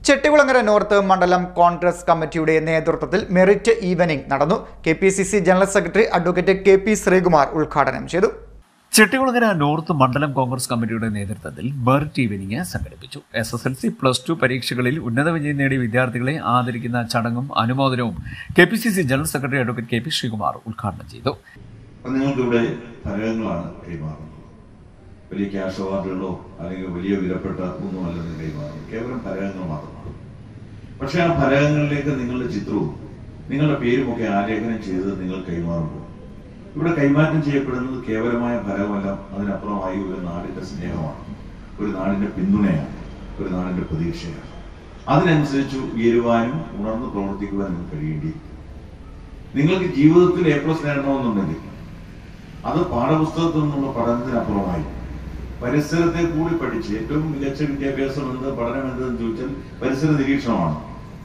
Chettikulangara north മണ്ഡലം കോൺഗ്രസ് കമ്മിറ്റിയുടെ നേതൃത്വത്തിൽ മെറിറ്റ് ഈവനിംഗ് നടന്നു K P C C general secretary advocate K P Sreekumar ഉദ്ഘാടനം ചെയ്തു ചെട്ടികുളങ്ങര നോർത്ത് മണ്ഡലം കോൺഗ്രസ് കമ്മിറ്റിയുടെ നേതൃത്വത്തിൽ മെറിറ്റ് ഈവനിംഗ് സംഘടിപ്പിച്ചു S S L C plus two പരീക്ഷകളിൽ ഉന്നത വിജയം നേടിയ വിദ്യാർത്ഥികളെ ആദരിക്കുന്ന ചടങ്ങും അനുമോദനവും K P C C general secretary advocate K P Sreekumar ഉദ്ഘാടനം ചെയ്തു അപ്പൊ നിങ്ങൾക്കിവിടെ ഫലകങ്ങളാണ് കൈമാറുന്നത് വലിയ ക്യാഷ് അവാർഡുകളോ അല്ലെങ്കിൽ വലിയ വിലപ്പെട്ട ഒന്നുമല്ല നിങ്ങൾ കൈമാറുന്നത് കേവലം ഫലകങ്ങൾ മാത്രമാണ് പക്ഷെ ആ ഫലകങ്ങളിലേക്ക് നിങ്ങളുടെ ചിത്രവും നിങ്ങളുടെ പേരുമൊക്കെ ആലേഖനം ചെയ്ത് നിങ്ങൾ കൈമാറുമ്പോൾ ഇവിടെ കൈമാറ്റം ചെയ്യപ്പെടുന്നത് കേവലമായ ഫലമല്ല അതിനപ്പുറമായി ഒരു നാടിന്റെ സ്നേഹമാണ് ഒരു നാടിന്റെ പിന്തുണയാണ് ഒരു നാടിന്റെ പ്രതീക്ഷയാണ് അതിനനുസരിച്ച് ഉയരുവാനും ഉണർന്ന് പ്രവർത്തിക്കുവാനും കഴിയേണ്ടിയിരിക്കും നിങ്ങൾക്ക് ജീവിതത്തിൽ എ പ്ലസ് നേടണമെന്നുണ്ടെങ്കിൽ അത് പാഠപുസ്തകത്തിൽ നിന്നുള്ള പഠനത്തിനപ്പുറമായി പരിസരത്തെ കൂടി പഠിച്ച് ഏറ്റവും മികച്ച വിദ്യാഭ്യാസം എന്ത് പഠനം എന്തെന്ന് ചോദിച്ചാൽ പരിസര നിരീക്ഷണമാണ്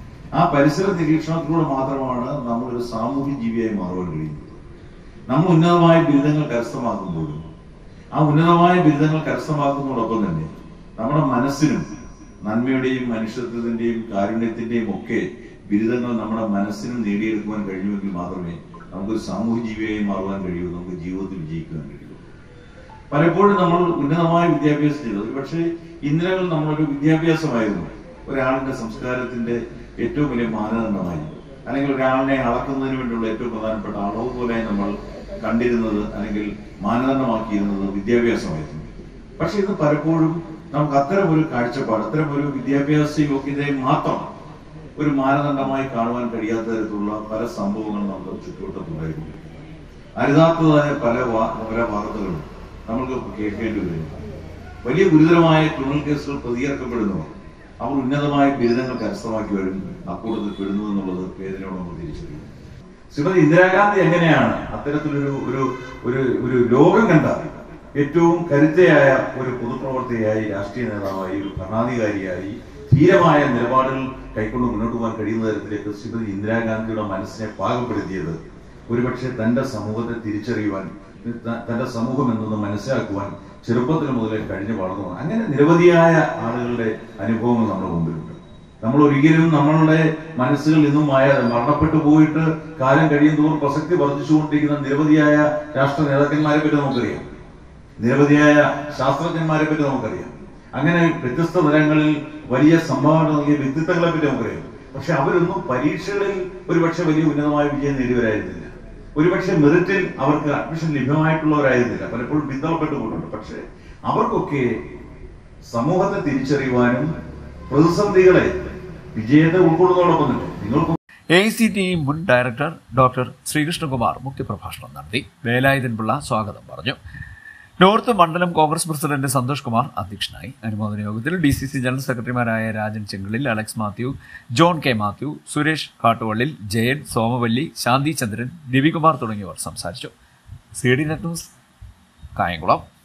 ആ പരിസര നിരീക്ഷണത്തിലൂടെ മാത്രമാണ് നമ്മൾ ഒരു സാമൂഹ്യ ജീവിയായി മാറുവാൻ കഴിയുന്നത് നമ്മൾ ഉന്നതമായ ബിരുദങ്ങൾ കരസ്ഥമാക്കുമ്പോഴും ആ ഉന്നതമായ ബിരുദങ്ങൾ കരസ്ഥമാക്കുന്നതോടൊപ്പം തന്നെ നമ്മുടെ മനസ്സിനും നന്മയുടെയും മനുഷ്യത്വത്തിന്റെയും കാരുണ്യത്തിന്റെയും ഒക്കെ ബിരുദങ്ങൾ നമ്മുടെ മനസ്സിനും നേടിയെടുക്കുവാൻ കഴിയുമെങ്കിൽ മാത്രമേ നമുക്കൊരു സാമൂഹ്യ ജീവിയായി മാറുവാൻ കഴിയൂ നമുക്ക് ജീവിതത്തിൽ വിജയിക്കുവാൻ കഴിയൂ പലപ്പോഴും നമ്മൾ ഉന്നതമായ വിദ്യാഭ്യാസം ചെയ്തത് പക്ഷേ ഇന്നലകൾ നമ്മളൊരു വിദ്യാഭ്യാസമായിരുന്നു ഒരാളിന്റെ സംസ്കാരത്തിന്റെ ഏറ്റവും വലിയ മാനദണ്ഡമായി അല്ലെങ്കിൽ ഒരാളിനെ അളക്കുന്നതിന് വേണ്ടിയുള്ള ഏറ്റവും പ്രധാനപ്പെട്ട അളവ് പോലെ നമ്മൾ കണ്ടിരുന്നത് അല്ലെങ്കിൽ മാനദണ്ഡമാക്കിയിരുന്നത് വിദ്യാഭ്യാസമായിരുന്നു പക്ഷെ ഇത് പലപ്പോഴും നമുക്ക് അത്തരം ഒരു കാഴ്ചപ്പാട് അത്തരം ഒരു വിദ്യാഭ്യാസ യോഗ്യതയെ മാത്രം ഒരു മാനദണ്ഡമായി കാണുവാൻ കഴിയാത്ത തരത്തിലുള്ള പല സംഭവങ്ങളും നമ്മുടെ ചുറ്റുവട്ടത്തുണ്ടായിരുന്നു അരുതാത്തതായ പല വാ- പല വാർത്തകളും നമ്മൾക്ക് കേൾക്കേണ്ടി വരുന്നു വലിയ ഗുരുതരമായ ക്രിമിനൽ കേസുകൾ പ്രതികരിക്കപ്പെടുന്നവർ അവർ ഉന്നതമായ ബിരുദങ്ങൾ കരസ്ഥമാക്കി വരും അക്കൂട്ടത്തിൽ പെടുന്നു എന്നുള്ളത് വേദനയോട് നമ്മൾ തിരിച്ചറിയുന്നു ശ്രീമതി ഇന്ദിരാഗാന്ധി എങ്ങനെയാണ് അത്തരത്തിലൊരു ഒരു ഒരു ഒരു ലോകം കണ്ട ഏറ്റവും കരുത്തയായ ഒരു പൊതുപ്രവർത്തകയായി രാഷ്ട്രീയ നേതാവായി ഒരു ഭരണാധികാരിയായി ധീരമായ നിലപാടുകൾ കൈക്കൊണ്ട് മുന്നോട്ട് പോകാൻ കഴിയുന്ന തരത്തിലേക്ക് ശ്രീമതി ഇന്ദിരാഗാന്ധിയുടെ മനസ്സിനെ പാകപ്പെടുത്തിയത് ഒരുപക്ഷെ തന്റെ സമൂഹത്തെ തിരിച്ചറിയുവാൻ ത- തന്റെ സമൂഹം എന്തെന്ന് മനസ്സിലാക്കുവാൻ ചെറുപ്പത്തിൽ മുതലേ കഴിഞ്ഞു വളർന്നു വന്നു. അങ്ങനെ നിരവധിയായ ആളുകളുടെ അനുഭവങ്ങൾ നമ്മുടെ മുമ്പിലുണ്ട് നമ്മൾ ഒരിക്കലും നമ്മളുടെ മനസ്സുകൾ ഇന്നും മായാതെ മരണപ്പെട്ടു പോയിട്ട് കാലം കഴിയും തോറും പ്രസക്തി വർദ്ധിച്ചുകൊണ്ടിരിക്കുന്ന നിരവധിയായ രാഷ്ട്ര നേതാക്കന്മാരെ പറ്റി നമുക്കറിയാം നിരവധിയായ ശാസ്ത്രജ്ഞന്മാരെ പറ്റി നമുക്കറിയാം അങ്ങനെ വ്യത്യസ്ത തലങ്ങളിൽ വലിയ സംഭാവന നൽകിയ വ്യക്തിത്വങ്ങളെ പറ്റി നമുക്കറിയാം പക്ഷെ അവരൊന്നും പരീക്ഷകളിൽ ഒരുപക്ഷെ വലിയ ഉന്നതമായ വിജയം നേടിയവരായിരുന്നില്ല ഒരുപക്ഷെ മെറിറ്റിൽ അവർക്ക് അഡ്മിഷൻ ലഭ്യമായിട്ടുള്ളവരായിരുന്നില്ല പലപ്പോഴും പിന്തള്ളപ്പെട്ടു പോയിട്ടുണ്ട് പക്ഷെ അവർക്കൊക്കെ സമൂഹത്തെ തിരിച്ചറിയുവാനും പ്രതിസന്ധികളെ വിജയത്തെ ഉൾക്കൊള്ളുന്നതോടൊപ്പം തന്നെ നിങ്ങൾക്ക് എ സി ടി മുൻ ഡയറക്ടർ ഡോക്ടർ ശ്രീകൃഷ്ണകുമാർ മുഖ്യപ്രഭാഷണം നടത്തി വേലായുധൻ പിള്ള സ്വാഗതം പറഞ്ഞു നോർത്ത് മണ്ഡലം കോൺഗ്രസ് പ്രസിഡന്റ് സന്തോഷ് കുമാർ അധ്യക്ഷനായി അനുമോദന യോഗത്തിൽ ഡി സി സി ജനറൽ സെക്രട്ടറിമാരായ രാജൻ ചെങ്കളിൽ അലക്സ് മാത്യു ജോൺ കെ മാത്യു സുരേഷ് കാട്ടുവള്ളിൽ ജയൻ സോമവല്ലി ശാന്തി ചന്ദ്രൻ രവികുമാർ തുടങ്ങിയവർ സംസാരിച്ചു C D net news Kayamkulam